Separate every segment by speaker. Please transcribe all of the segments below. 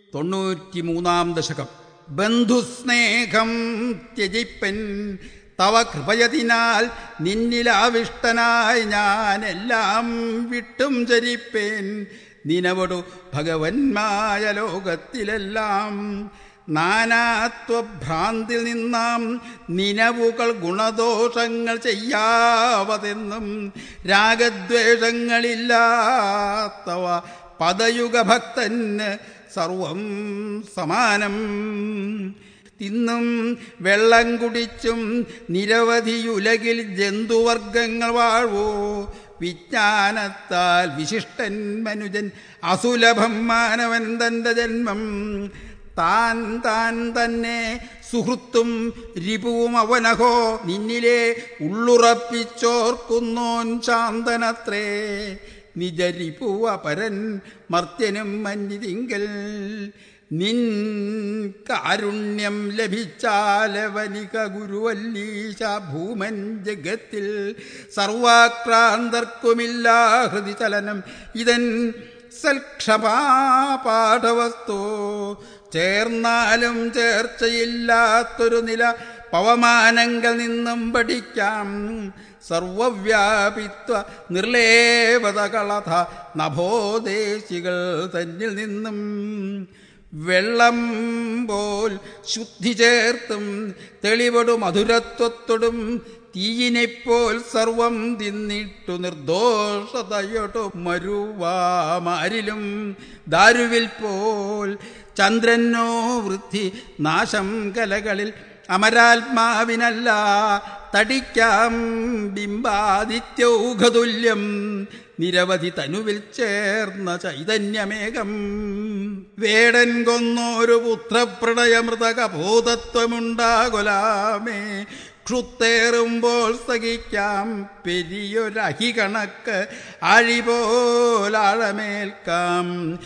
Speaker 1: തൊണ്ണൂറ്റിമൂന്നാം ദശകം ബന്ധുസ്നേഹം ത്യജിപ്പൻ തവ കൃപയതിനാൽ നിന്നിലാവിഷ്ടനായി ഞാൻ എല്ലാം വിട്ടും ചരിപ്പേൻ നിനവടു ഭഗവന്മായ ലോകത്തിലെല്ലാം നാനാത്വഭ്രാന്തിൽ നിന്നാം നിനവുകൾ ഗുണദോഷങ്ങൾ ചെയ്യാവതെന്നും രാഗദ്വേഷങ്ങളില്ലാത്തവ പദയുഗഭക്തന് സർവം സമാനം തിന്നും വെള്ളം കുടിച്ചും നിരവധിയുലകിൽ ജന്തുവർഗങ്ങൾ വാഴ്വോ വിജ്ഞാനത്താൽ വിശിഷ്ടൻ മനുജൻ അസുലഭം മാനവൻ തന്റെ ജന്മം താൻ താൻ തന്നെ സുഹൃത്തും രിപുവും അവനഹോ നിന്നിലെ ഉള്ളുറപ്പിച്ചോർക്കുന്നോൻ ശാന്തനത്രേ നിജരിപുവ പരൻ മർത്യനും മഞ്ഞിതിങ്കൽ നിൻ കാരുണ്യം ലഭിച്ചാലവനിക ഗുരുവല്ലീശ ഭൂമൻ ജഗത്തിൽ സർവാക്രാന്തർക്കുമില്ല ഹൃദിചലനം ഇതൻ സൽക്ഷപാഠവസ്തു ചേർന്നാലും ചേർച്ചയില്ലാത്തൊരു നില പവമാനങ്ങൾ നിന്നും പഠിക്കാം സർവവ്യാപിത്വ നിർലേപതകളഥ നഭോദേശികൾ തന്നിൽ നിന്നും വെള്ളം പോൽ ശുദ്ധി ചേർത്തും തെളിവടു മധുരത്വത്തോടും തീയിനെപ്പോൽ സർവം തിന്നിട്ടു നിർദോഷതയൊടു മരുവാമാരിലും ദാരുവിൽ പോൽ ചന്ദ്രനോ വൃദ്ധി നാശം കലകളിൽ അമരാത്മാവിനല്ല തടിക്കാം ബിംബാദിത്യൗഘതുല്യം നിരവധി തനുവിൽ ചേർന്ന ചൈതന്യമേകം വേടൻ കൊന്നൊരു പുത്രപ്രണയമൃതകബോധത്വമുണ്ടാകൊലാമേ ക്ഷുത്തേറുമ്പോൾ സഹിക്കാം പെരിയൊരഹി കണക്ക് അഴിപോലാഴമേൽക്കാം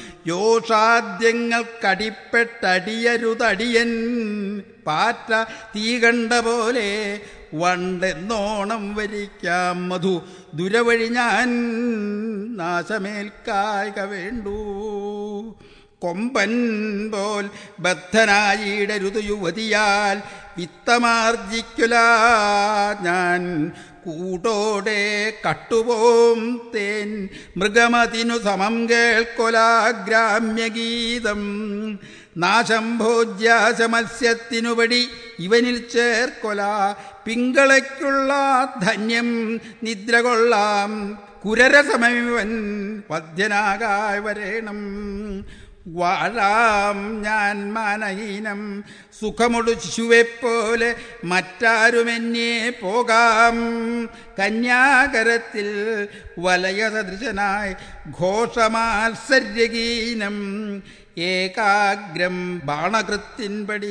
Speaker 1: യോഷാദ്യങ്ങൾക്കടിപ്പെട്ടടിയരുതടിയൻ പാറ്റ തീ കണ്ട പോലെ വണ്ടെന്നോണം വരിക്കാം മധു ദുരവഴി ഞാൻ നാശമേൽക്കായക വേണ്ടൂ കൊമ്പൻ പോൽ ബദ്ധനായിടരുത് യുവതിയാൽ വിത്തമാർജിക്കുല ഞാൻ കൂട്ടോടെ കട്ടുപോം തേൻ മൃഗമതിനു സമം കേൾക്കൊലാഗ്രാമ്യഗീതം നാശം ഭോജ്യാശ മത്സ്യത്തിനുപടി ഇവനിൽ ചേർക്കൊല പിങ്കളയ്ക്കുള്ള ധന്യം നിദ്ര കൊള്ളാം കുരരസമമിവൻ പദ്യനാകായി വരേണം വാഴാം ഞാൻ മാനഹീനം സുഖമൊടു ശിശുവെപ്പോലെ മറ്റാരുമെന്നെ പോകാം കന്യാകരത്തിൽ വലയസദൃശനായി ഘോഷമാത്സര്യഗീനം ഏകാഗ്രം ബാണകൃത്തിൻപടി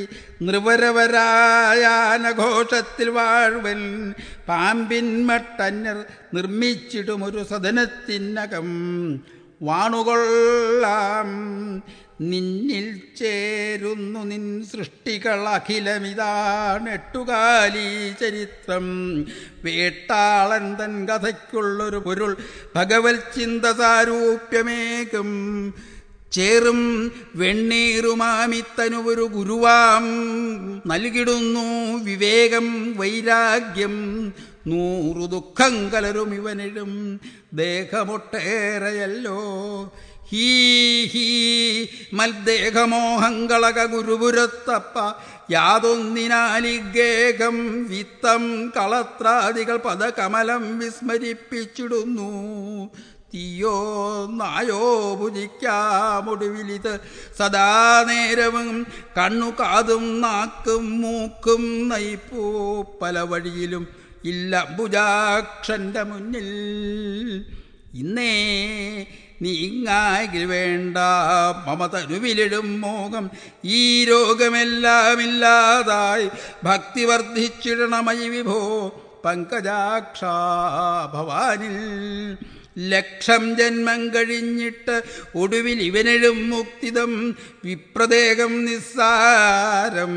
Speaker 1: നൃവരവരായാനഘോഷത്തിൽ വാഴ്വൻ പാമ്പിന്മട്ടന്യർ നിർമ്മിച്ചിടുമൊരു സദനത്തിനകം വാണുകൊള്ളാം നിന്നിൽ ചേരുന്നു നിൻ സൃഷ്ടികൾ അഖിലമിതാണ് എട്ടുകാലി ചരിത്രം വേട്ടാളൻ തൻ കഥയ്ക്കുള്ളൊരു പൊരുൾ ഭഗവത് ചിന്ത സാരൂപ്യമേകും ചേറും വെണ്ണീറുമാമിത്തനുവൊരു ഗുരുവാം നൽകിടുന്നു വിവേകം വൈരാഗ്യം നൂറു ദുഃഖം കലരും ഇവനിടും ദേഹമൊട്ടേറെയല്ലോ ഹീ ഹീ മൽദേഹമോഹങ്ങളക ഗുരുപുരത്തപ്പ യാതൊന്നിനാലിഗേഹം വിത്തം കളത്രാദികൾ പദകമലം വിസ്മരിപ്പിച്ചിടുന്നു തീയോ നായോ ഭുജിക്കാമൊടുവിലിത് സദാ നേരവും കണ്ണു കാതും നാക്കും മൂക്കും നയിപ്പൂ പല വഴിയിലും ഇല്ല ഭുജാക്ഷന്റെ മുന്നിൽ ഇന്നേ നീങ്ങായിൽ വേണ്ട മമതനുവിലിടും മോഹം ഈ രോഗമെല്ലാം ഇല്ലാതായി ഭക്തി വർദ്ധിച്ചിടണമയി വിഭോ പങ്കജാക്ഷ ഭവാനിൽ ലക്ഷം ജന്മം കഴിഞ്ഞിട്ട് ഒടുവിൽ ഇവനെഴും മുക്തിതം വിപ്രദേഹം നിസ്സാരം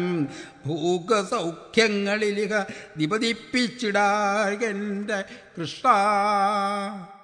Speaker 1: ഭൂഗസൗഖ്യങ്ങളിലിക നിപതിപ്പിച്ചിടാകൻ്റെ കൃഷ്ണ